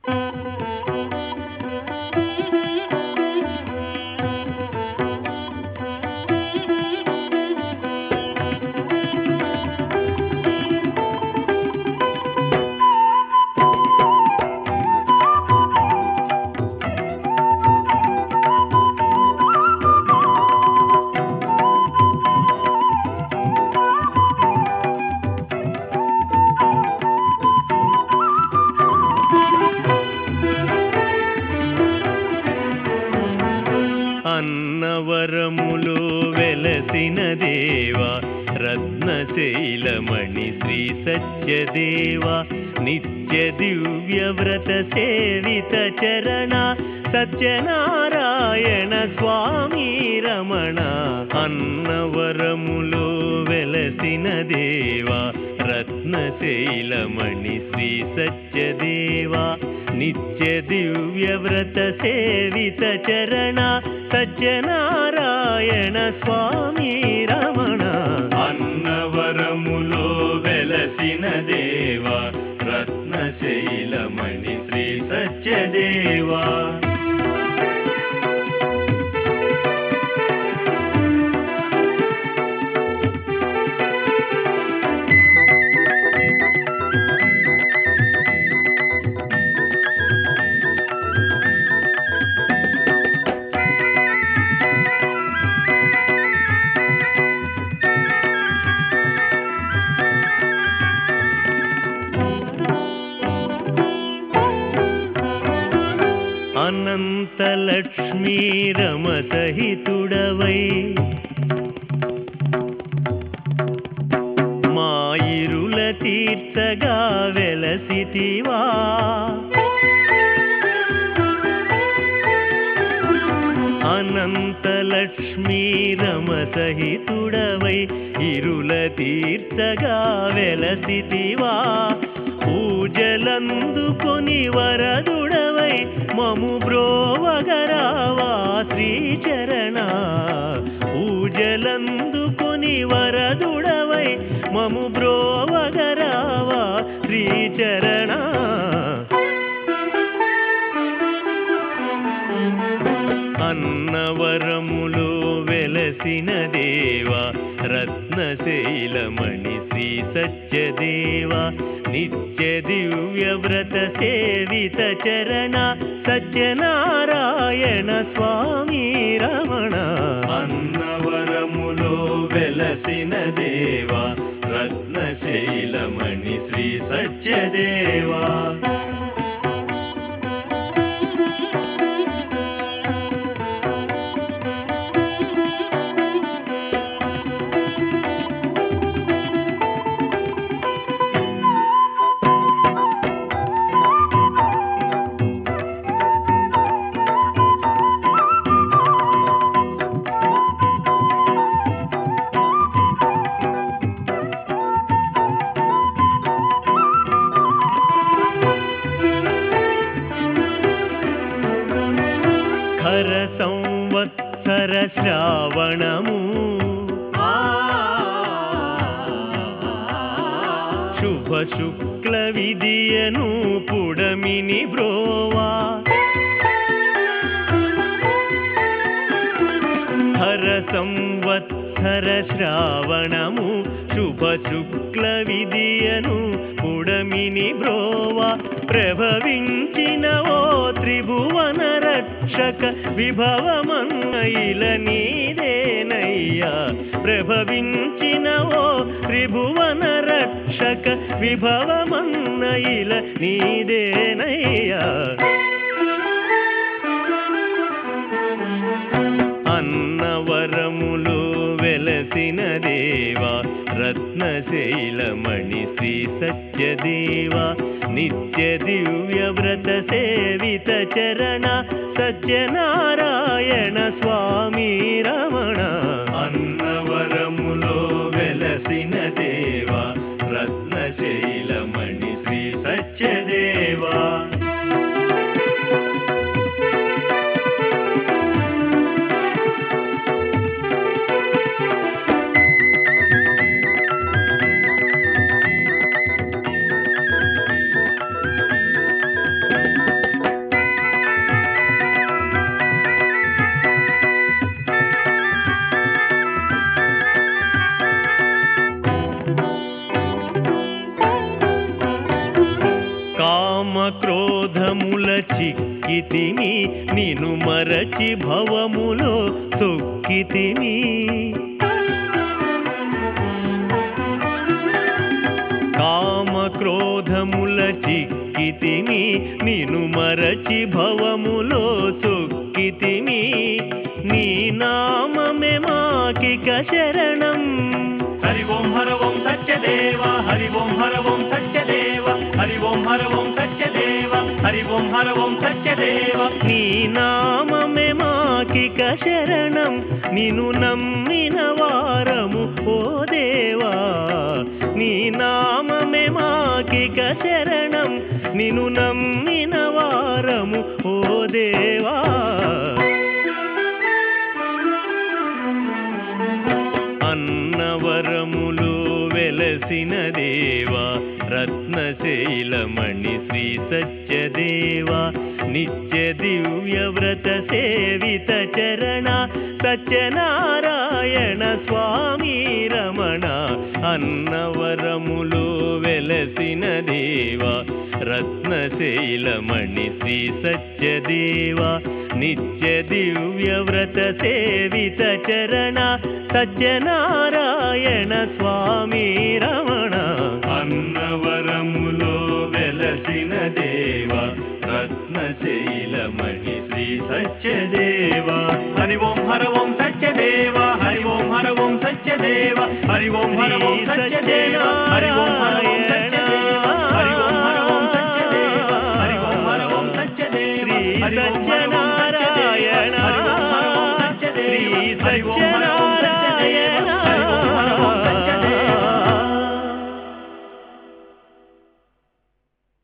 అన్నవరములో వెలసిన దేవా రత్నశైలమణి శ్రీ సత్యదేవా నిత్య దివ్య వ్రత సేవిత చరణ సత్యనారాయణ స్వామి రమణ అన్నవరములో వెలసిన దేవా రత్నశైలమణి శ్రీ సత్యదేవా నిత్య దివ్య వ్రత సేవిత చరణ సత్యనారాయణ స్వామి రమణ అన్నవరములో వెలసిన దేవా రత్నశైలమణి శ్రీ సత్యదేవా అనంతలక్ష్మీ రమ సహితుడవై మాయిరుల తీర్చగా వెలసితివా అనంతలక్ష్మీ రమ సహితుడవై ఇరుల తీర్చగా వెలసితివా పూజలందుకొని వరదుడవై మము బ్రోవగరావా శ్రీచరణ పూజలందుకొని వరదుడవై మము బ్రోవగరావా శ్రీచరణ అన్నవరములో వెలసిన దేవా రత్నశైలమణి శ్రీ సత్యదేవా నిత్య దివ్య వ్రత సేవిత చరణ సత్యనారాయణ స్వామి రమణ అన్నవరములో వెలసిన దేవా రత్నశైలమణి శ్రీ సత్యదేవా హర సంవత్సర శ్రావణము శుభ శుక్ల విదియను పుడమిని బ్రోవా హర సంవత్సర శ్రావణము శుభ శుక్ల విదియను పుడమిని బ్రోవా ప్రభవించిన ఓ త్రిభువన రక్షక విభవమన్నైల నీదేనయ్యా ప్రభవించిన ఓ త్రిభువన రక్షక విభవమన్నైల నీదేనయ్యా అన్నవరములో వెలసిన దేవా రత్నశైలమణి శ్రీ సత్యదేవా నిత్య దివ్య వ్రత సేవిత చరణ సత్యనారాయణ స్వామి రమణ అన్నవరములో వెలసిన దేవా రత్నశైలమణి శ్రీ సత్యదేవా కామక్రోధముల చిక్కితిని నిను మరచి భవములో తొక్కితిని కామక్రోధముల చిక్కితిని నిను మరచి భవములో తొక్కితిని నీ నామమే మాకిక శరణం హరి ఓం హర ఓం సత్యదేవ హరి ఓం హర ఓం సత్యదేవ హరి ఓం హర ఓం సత్యదేవ హరి ఓం హర ఓం సత్యదేవ నీ నామమే మాకిక శరణం నిను నమ్మిన వారము ఓ దేవా నీ నామమే మాకిక శరణం నిను నమ్మిన వారము ఓ దేవా అన్నవరములు వెలసిన దేవా రత్నశైలమణి శ్రీ సత్యదేవా నిత్య దివ్య వ్రత సేవిత చరణ సత్యనారాయణ స్వామి రమణ అన్నవరములు వెలసిన దేవా రత్నశైలమణి శ్రీ సత్యదేవా నిత్య దివ్య వ్రత సేవిత చరణ సత్యనారాయణ స్వామి రమణ అన్నవరములో వెలసిన దేవ రత్నశైలమణి శ్రీ సత్యదేవ హరి ఓం హర ఓం సత్యదేవ హరి ఓం హర ఓం సత్యదేవ హరి ఓం హర ఓం సత్యదేవ హరి ఓం హర ఓం సత్యదేవ హరి ఓం హర ఓం సత్యదేవ హరి ఓం హర ఓం సత్యదేవ శ్రీ హరి ఓం హర ఓం సత్యదేవ సత్యనారాయణ హరి ఓం హర ఓం సత్యదేవ శ్రీ హరి ఓం హర ఓం సత్యనారాయణ